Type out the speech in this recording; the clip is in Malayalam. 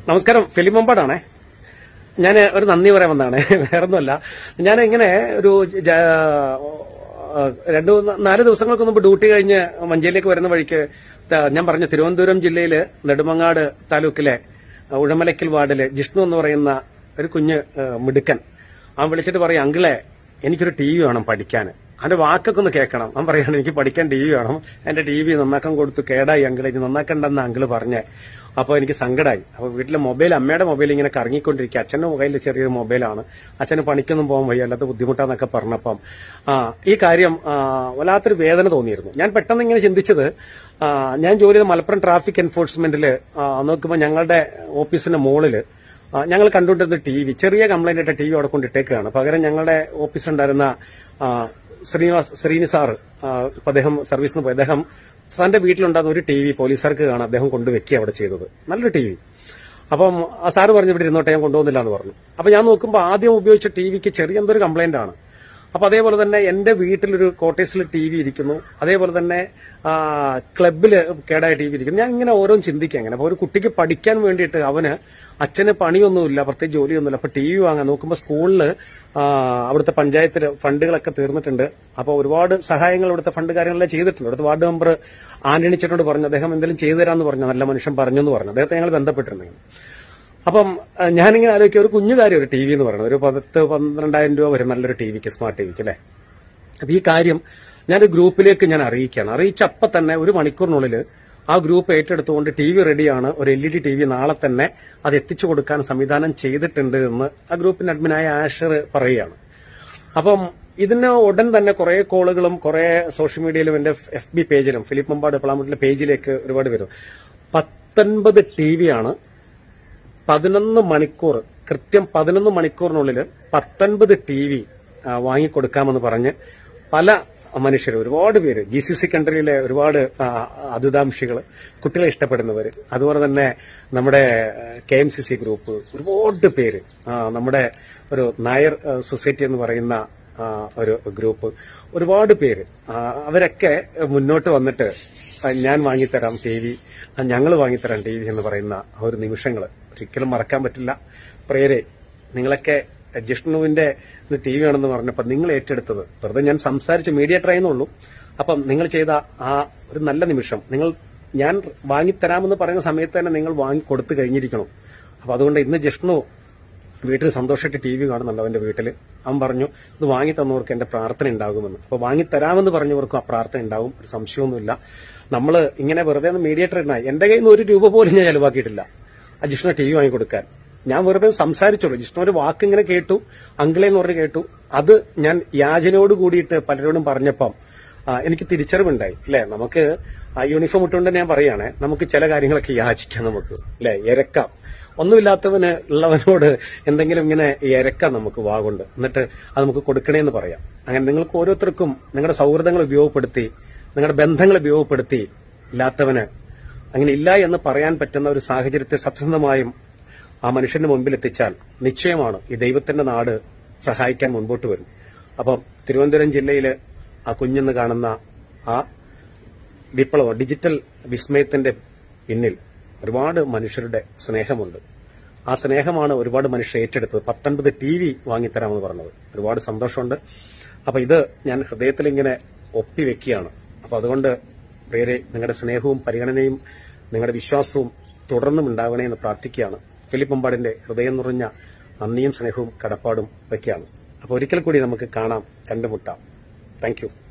നമസ്കാരം ഫിലിമമ്പാടാണേ ഞാൻ ഒരു നന്ദി പറയാൻ വന്നതാണ് വേറൊന്നുമല്ല ഞാൻ ഇങ്ങനെ ഒരു ജ- ആ, രണ്ടു മൂന്ന് നാല് ദിവസങ്ങൾക്ക് മുമ്പ് ഡ്യൂട്ടി കഴിഞ്ഞ് മഞ്ചേരിയിലേക്ക് വരുന്ന വഴിക്ക് ത- ഞാൻ പറഞ്ഞ തിരുവനന്തപുരം ജില്ലയില് നെടുമങ്ങാട് താലൂക്കിലെ ഉഴമലക്കൽ വാർഡില് ജിഷ്ണു എന്ന് പറയുന്ന ഒരു കുഞ്ഞ് ആ, മിടുക്കൻ അവൻ വിളിച്ചിട്ട് പറയും അങ്കിളെ എനിക്കൊരു ടി വി വേണം പഠിക്കാൻ അവന്റെ വാക്കൊക്കെ ഒന്ന് കേൾക്കണം അവൻ പറയാണ് എനിക്ക് പഠിക്കാൻ ടി വി വേണം എന്റെ ടി വി നന്നാക്കാൻ കൊടുത്തു കേടായി അങ്കിളെ ഇനി നന്നാക്കണ്ടെന്ന് അങ്കിള് പറഞ്ഞേ അപ്പൊ എനിക്ക് സങ്കടമായി അപ്പൊ വീട്ടിലെ മൊബൈൽ അമ്മയുടെ മൊബൈൽ ഇങ്ങനെ കറങ്ങിക്കൊണ്ടിരിക്കുക അച്ഛന്റെ മൊബൈലിൽ ചെറിയൊരു മൊബൈലാണ് അച്ഛന് പണിക്കൊന്നും പോകാൻ വയ്യ അല്ലാത്ത ബുദ്ധിമുട്ടാന്നൊക്കെ പറഞ്ഞപ്പം ആ ഈ കാര്യം ആ, വല്ലാത്തൊരു വേദന തോന്നിയിരുന്നു ഞാൻ പെട്ടെന്ന് ഇങ്ങനെ ചിന്തിച്ചത് ആ, ഞാൻ ജോലി ചെയ്ത മലപ്പുറം ട്രാഫിക് എൻഫോഴ്സ്മെന്റിൽ നോക്കുമ്പോൾ ഞങ്ങളുടെ ഓഫീസിന്റെ മുകളിൽ ആ, ഞങ്ങൾ കണ്ടുകൊണ്ടിരുന്ന ടി വി ചെറിയ കംപ്ലൈന്റ് ആയിട്ട് ടി വി അവിടെ കൊണ്ടിട്ടേക്കാണ് പകരം ഞങ്ങളുടെ ഓഫീസിലുണ്ടായിരുന്ന ആ, ശ്രീനിവാസ് ശ്രീനി സാറ് ആ, ഇപ്പൊ അദ്ദേഹം സർവീസിന് പോയി അദ്ദേഹം സാറിന്റെ വീട്ടിലുണ്ടാകുന്ന ഒരു ടി വി പോലീസുകാർക്ക് കാണാൻ അദ്ദേഹം കൊണ്ടുവെക്കുക അവിടെ ചെയ്തത് നല്ലൊരു ടി വി അപ്പം ആ സാറ് പറഞ്ഞു ഇവിടെ ഇരുന്നോട്ടെ ഞാൻ കൊണ്ടുവന്നില്ല എന്ന് പറഞ്ഞു അപ്പൊ ഞാൻ നോക്കുമ്പോൾ ആദ്യം ഉപയോഗിച്ച ടി വിക്ക് ചെറിയ എന്തൊരു കംപ്ലൈന്റ് ആണ് അപ്പൊ അതേപോലെ തന്നെ എന്റെ വീട്ടിലൊരു കോട്ടേഴ്സിൽ ടി വി ഇരിക്കുന്നു അതേപോലെ തന്നെ ആ, ക്ലബില് കേടായ ടി വി ഇരിക്കുന്നു ഞാൻ ഇങ്ങനെ ഓരോന്ന് ചിന്തിക്കുക അങ്ങനെ അപ്പൊ ഒരു കുട്ടിക്ക് പഠിക്കാൻ വേണ്ടിയിട്ട് അവന് അച്ഛന് പണിയൊന്നുമില്ല പ്രത്യേകിച്ച് ജോലിയൊന്നുമില്ല അപ്പൊ ടി വി വാങ്ങാൻ നോക്കുമ്പോൾ സ്കൂളിൽ അവിടുത്തെ പഞ്ചായത്തിൽ ഫണ്ടുകളൊക്കെ തീർന്നിട്ടുണ്ട് അപ്പോൾ ഒരുപാട് സഹായങ്ങൾ ഇവിടുത്തെ ഫണ്ട് കാര്യങ്ങളെല്ലാം ചെയ്തിട്ടുണ്ട് ഇവിടുത്തെ വാർഡ് മെമ്പർ ആന്റണി ചേട്ടനോട് പറഞ്ഞു അദ്ദേഹം എന്തെങ്കിലും ചെയ്തു തരാമെന്ന് പറഞ്ഞു നല്ല മനുഷ്യൻ പറഞ്ഞു എന്ന് പറഞ്ഞു അദ്ദേഹത്തെ ഞങ്ങൾ ബന്ധപ്പെട്ടിട്ടുണ്ടെങ്കിൽ അപ്പം അഹ് ഞാനിങ്ങനെ ആലോചിക്കുക ഒരു കുഞ്ഞു കാര്യം ഒരു ടി വി എന്ന് പറയുന്നത് ഒരു പത്ത് പന്ത്രണ്ടായിരം രൂപ വരും നല്ലൊരു ടി വിക്ക് സ്മാർട്ട് ടി വിക്ക് അല്ലേ അപ്പൊ ഈ കാര്യം ഞാനൊരു ഗ്രൂപ്പിലേക്ക് ഞാൻ അറിയിക്കുകയാണ് അറിയിച്ച അപ്പം തന്നെ ഒരു മണിക്കൂറിനുള്ളിൽ ആ ഗ്രൂപ്പ് ഏറ്റെടുത്തുകൊണ്ട് ടി വി റെഡിയാണ് ഒരു L E D TV നാളെ തന്നെ അത് എത്തിച്ചു കൊടുക്കാൻ സംവിധാനം ചെയ്തിട്ടുണ്ട് എന്ന് ആ ഗ്രൂപ്പിന്റെ അഡ്മിനായ ആഷർ പറയുകയാണ് അപ്പം ഇതിന് ഉടൻ തന്നെ കുറെ കോളുകളും കുറെ സോഷ്യൽ മീഡിയയിലും എന്റെ എഫ് ബി പേജിലും ഫിലിപ്പ് മമ്പാട് പ്ലാമുട്ടിലെ പേജിലേക്ക് ഒരുപാട് വരും പത്തൊൻപത് ടി വിയാണ് പതിനൊന്ന് മണിക്കൂർ കൃത്യം പതിനൊന്ന് മണിക്കൂറിനുള്ളിൽ പത്തൊൻപത് ടി വി വാങ്ങിക്കൊടുക്കാമെന്ന് പറഞ്ഞ് പല മനുഷ്യർ ഒരുപാട് പേര് ജി സി സി കൺട്രിയിലെ ഒരുപാട് ആ, അതിതാംക്ഷികൾ കുട്ടികളെ ഇഷ്ടപ്പെടുന്നവർ അതുപോലെ തന്നെ നമ്മുടെ K M C C group ഒരുപാട് പേര് ആ, നമ്മുടെ ഒരു നായർ ആ, സൊസൈറ്റി എന്ന് പറയുന്ന ആ, ഒരു ഗ്രൂപ്പ് ഒരുപാട് പേര് ആ, അവരൊക്കെ മുന്നോട്ട് വന്നിട്ട് ആ, ഞാൻ വാങ്ങിത്തരാം ടി വി ഞങ്ങൾ വാങ്ങിത്തരാം ടി വി എന്ന് പറയുന്ന ആ ഒരു നിമിഷങ്ങൾ ഒരിക്കലും മറക്കാൻ പറ്റില്ല പ്രിയരെ നിങ്ങളൊക്കെ ജിഷ്ണുവിന്റെ ടി വി ആണെന്ന് പറഞ്ഞപ്പോൾ നിങ്ങൾ ഏറ്റെടുത്തത് വെറുതെ ഞാൻ സംസാരിച്ച് മീഡിയേറ്റർ ആയെന്നുള്ളൂ അപ്പം നിങ്ങൾ ചെയ്ത ആ ഒരു നല്ല നിമിഷം നിങ്ങൾ ഞാൻ വാങ്ങിത്തരാമെന്ന് പറയുന്ന സമയത്ത് തന്നെ നിങ്ങൾ വാങ്ങി കൊടുത്തു കഴിഞ്ഞിരിക്കണം അപ്പൊ അതുകൊണ്ട് ഇന്ന് ജിഷ്ണു വീട്ടിൽ സന്തോഷമായിട്ട് ടി വി കാണുന്നുണ്ട് അവന്റെ വീട്ടിൽ അവൻ പറഞ്ഞു ഇത് വാങ്ങി തന്നവർക്ക് എന്റെ പ്രാർത്ഥന ഉണ്ടാകുമെന്ന് അപ്പൊ വാങ്ങി തരാമെന്ന് പറഞ്ഞവർക്കും ആ പ്രാർത്ഥന ഉണ്ടാവും ഒരു സംശയമൊന്നുമില്ല നമ്മൾ ഇങ്ങനെ വെറുതെ ഒന്ന് മീഡിയേറ്റർ ഇടായി എന്റെ കയ്യിൽ നിന്ന് ഒരു രൂപ പോലും ഞാൻ ചെലവാക്കിയിട്ടില്ല ആ ജിഷ്ണു ടി വി വാങ്ങിക്കൊടുക്കാൻ ഞാൻ വെറുതെ സംസാരിച്ചോളൂ ജിഷ്ണു ഒരു വാക്ക് ഇങ്ങനെ കേട്ടു അങ്കിളെ എന്ന് പറഞ്ഞ് കേട്ടു അത് ഞാൻ യാചനയോട് കൂടിയിട്ട് പലരോടും പറഞ്ഞപ്പം ആ, എനിക്ക് തിരിച്ചറിവുണ്ടായി അല്ലെ നമുക്ക് ആ യൂണിഫോം ഇട്ടുകൊണ്ട് ഞാൻ പറയുകയാണെ നമുക്ക് ചില കാര്യങ്ങളൊക്കെ യാചിക്കാം നമുക്ക് അല്ലെ ഇരക്കാം ഒന്നുമില്ലാത്തവന് ഉള്ളവനോട് എന്തെങ്കിലും ഇങ്ങനെ ഇരക്കാം നമുക്ക് വാഗുണ്ട് എന്നിട്ട് അത് നമുക്ക് കൊടുക്കണേന്ന് പറയാം അങ്ങനെ നിങ്ങൾക്ക് ഓരോരുത്തർക്കും നിങ്ങളുടെ സൗഹൃദങ്ങൾ ഉപയോഗപ്പെടുത്തി നിങ്ങളുടെ ബന്ധങ്ങൾ ഉപയോഗപ്പെടുത്തി ഇല്ലാത്തവന് അങ്ങനെ ഇല്ല എന്ന് പറയാൻ പറ്റുന്ന ഒരു സാഹചര്യത്തെ സത്യസന്ധമായും ആ മനുഷ്യന്റെ മുമ്പിൽ എത്തിച്ചാൽ നിശ്ചയമാണ് ഈ ദൈവത്തിന്റെ നാട് സഹായിക്കാൻ മുൻപോട്ട് വരും അപ്പം തിരുവനന്തപുരം ജില്ലയിൽ ആ കുഞ്ഞെന്ന് കാണുന്ന ആ വിപ്ലവം ഡിജിറ്റൽ വിസ്മയത്തിന്റെ പിന്നിൽ ഒരുപാട് മനുഷ്യരുടെ സ്നേഹമുണ്ട് ആ സ്നേഹമാണ് ഒരുപാട് മനുഷ്യർ ഏറ്റെടുത്തത് പത്തൊൻപത് ടി വി വാങ്ങിത്തരാമെന്ന് പറഞ്ഞത് ഒരുപാട് സന്തോഷമുണ്ട് അപ്പൊ ഇത് ഞാൻ ഹൃദയത്തിൽ ഇങ്ങനെ ഒപ്പിവെക്കുകയാണ് അപ്പൊ അതുകൊണ്ട് പ്രിയരെ നിങ്ങളുടെ സ്നേഹവും പരിഗണനയും നിങ്ങളുടെ വിശ്വാസവും തുടർന്നും ഉണ്ടാകണേ എന്ന് പ്രാർത്ഥിക്കുകയാണ് ഫിലിപ്പ് അമ്പാടിന്റെ ഹൃദയം നിറഞ്ഞ നന്ദിയും സ്നേഹവും കടപ്പാടും വയ്ക്കുകയാണ് അപ്പൊ ഒരിക്കൽ കൂടി നമുക്ക് കാണാം കണ്ടുമുട്ടാം താങ്ക് യു